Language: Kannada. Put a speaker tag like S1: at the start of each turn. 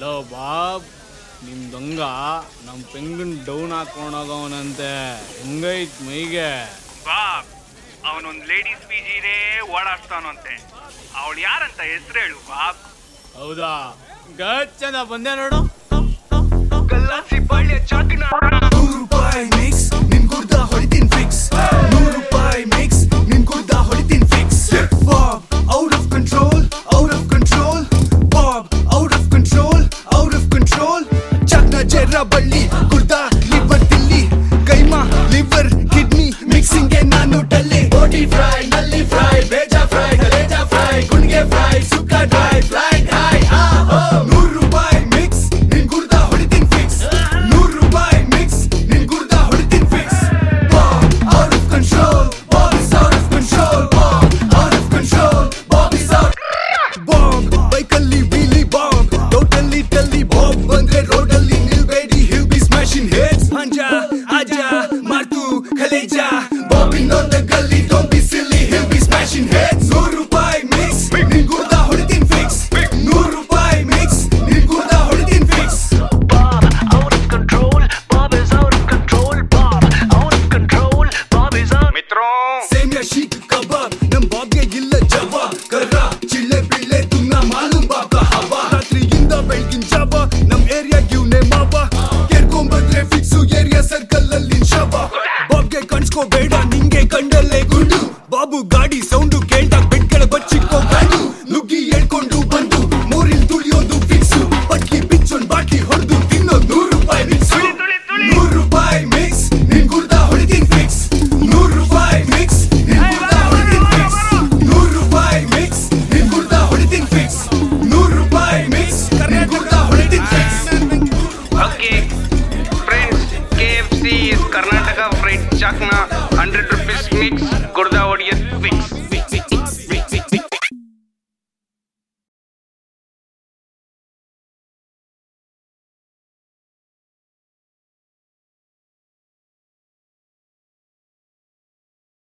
S1: ಲೋ ಬಾಬ್ ನಿಮ್ ದೊಂಗ ನಮ್ ಪೆಂಗನ್ ಡೌನ್ ಹಾಕೊಂಡೋಗವನಂತೆ ಹೆಂಗೈತ್ ಮೈಗೆ
S2: ಬಾಬ್ ಅವನೊಂದ್ ಲೇಡೀಸ್ ಪಿ ಜಿನೇ ಓಡಾಡ್ತಾನಂತೆ ಅವಳು ಯಾರಂತ ಹೆಸರು ಹೇಳು ಬಾಬ್
S1: ಹೌದಾ ಗಚ್ಚಂದ ಬಂದೆ ನೋಡು
S2: ಕಲ್ಲಾಸಿ ಬಳ್ಳಿಯ ಚಾಕನ
S3: ನೂರು ರೂಪಾಯಿ ಮಿಕ್ಸ್ ನಿನ್ ಗುರ್ದ ಹೊಡಿತೀನ್ ಫಿಕ್ಸ್ ನೂರು ರೂಪಾಯಿ ಮಿಕ್ಸ್ ನಿನ್ ಗುರ್ದ ಹೊಡಿತೀನ್ fix Bob out of control out of control Bob out of control out of control ಚಕ್ನ ಜೆರ್ರ ಬಳ್ಳಿ ಗುರ್ದ ಲಿವರ್ ತಿಲ್ಲಿ ಕೈಮಾ ಲಿವರ್ ಕಿಡ್ನಿ ಮಿಕ್ಸಿಂಗ್ ಗೆ ನಾನು ಡಲ್ಲಿ ಬೋಟಿ ಫ್ರೈ ನಲ್ಲಿ ಫ್ರೈ ಬೇಜಾ ಫ್ರೈ ಕಲೇಜಾ ಫ್ರೈ ಗುಂಡ್ಗೆ ಫ್ರೈ ಸುಕ್ಕ ಡ್ರೈ ಫ್ರೈ ಹೈ ನೂರು ರೂಪಾಯಿ ಮಿಕ್ಸ್ ನಿನ್ ಗುರ್ದ ಹೊಡಿತೀನ್ ಫಿಕ್ಸ್ ನೂರು ರೂಪಾಯಿ ಮಿಕ್ಸ್ ನಿನ್ ಗುರ್ದ ಹೊಡಿತೀನ್ fix out of control Bob is out of control out of control Bob is out bomb ಬೈಕಲ್ಲಿ ವೀಲಿ ಬಾಂಬ್ ಟೋಟಲಿ ಟಲ್ಲಿ ಬಾಂಬ್ ಬಂದ್ರೆ ರೋಡಲ್ಲಿ ನಿಲ್ಬೇಡಿ ಹಿಲ್ ಬಿ ಸ್ಮ್ಯಾಶಿಂಗ್ ಹೆಡ್ಸ್ ಹಂಜ ಆಜ ಮಾರ್ತು ಖಲೇಜ ಬಾಂಬ್ ಇನ್ ದ ಗಲ್ಲಿ don't be silly he'll be smashing heads ನೂರು ರೂಪಾಯಿ ಮಿಕ್ಸ್ ನಿನ್ ಗುರ್ದ ಹೊಡಿತೀನ್ ಫಿಕ್ಸ್ ನೂರು ರೂಪಾಯಿ ಮಿಕ್ಸ್ ನಿನ್ ಗುರ್ದ ಹೊಡಿತೀನ್ fix
S4: Bob, out of control. Bob is out of control. Bob, out of control. Bob is out.
S2: ಮಿತ್ರೋ
S3: ಸೇಮ್ಯ ಶೀಕ್ ಕಬಾಬ್ ನಮ್ ಬಾಬ್ಗೆ ಇಲ್ಲ ಜವಾಬ್ ಕರ್ರ ಚಿಳ್ಳೆ ಬಿಳ್ಳೆ ತುನ್ನ ಮಾಲೂಮ್ ಬಾಬ್ ಕಾ ಹವಾ ರಾತ್ರಿಯಿಂದ ಬೆಳಗಿನ ಜಾವ ನಮ್ ಏರಿಯಾ ಇವ್ನೆ ಮಾವ ಕೇರ್ಕೊಂಬಂದ್ರೆ ಫಿಕ್ಸು ಏರಿಯಾ ಸರ್ಕಲ್ ಅಲ್ಲಿ ಶವ ಬಾಬ್ಗೆ ಕಣ್ಸ್ಕೋಬೇಡ ನಿಂಗೆ ಕಂಡಲ್ಲೇ ಗುಂಡು ಬಾಬು ಗಾಡಿ ಸೌಂಡು ಕೇಳ್ದಾಗ ಬೆಟ್ಗಳ ಬಚ್ಚಿಕ್ಕೋ ಗಾಡು ನುಗ್ಗಿ ಹೇಳ್ಕೊಂಡು ಬಂದು ಮೂರಿಲ್ ತುಳಿಯೋದು ಫಿಕ್ಸು ಬಟ್ಲಿ ಬಿಚ್ಚೊಂದ್ ಬಾಟ್ಲಿ ಹೊಡೆದು ತಿನ್ನೋದು ನೂರು ರೂಪಾಯಿ ಮಿಕ್ಸು ನೂರು ರೂಪಾಯಿ ಮಿಕ್ಸ್ ನಿನ್ ಗುರ್ದ ಹೊಡಿತೀನ್ ಫಿಕ್ಸ್ ನೂರು ರೂಪಾಯಿ ಮಿಕ್ಸ್ ನಿನ್ ಗುರ್ದ ಹೊಡಿತೀನ್ ಫಿಕ್ಸ್ ನೂರು ರೂಪಾಯಿ ಮಿಕ್ಸ್ ನಿನ್ ಗುರ್ದ ಹೊಡಿತೀನ್ ಫಿಕ್ಸ್ ನೂರು ರೂಪಾಯಿ ಮಿಕ್ಸ್ ನಿನ್ ಗುರ್ದ ಹೊಡಿತೀನ್ fix
S2: okay friends K F C is Karnataka fried chakna hundred rupees mix ಗುರ್ದ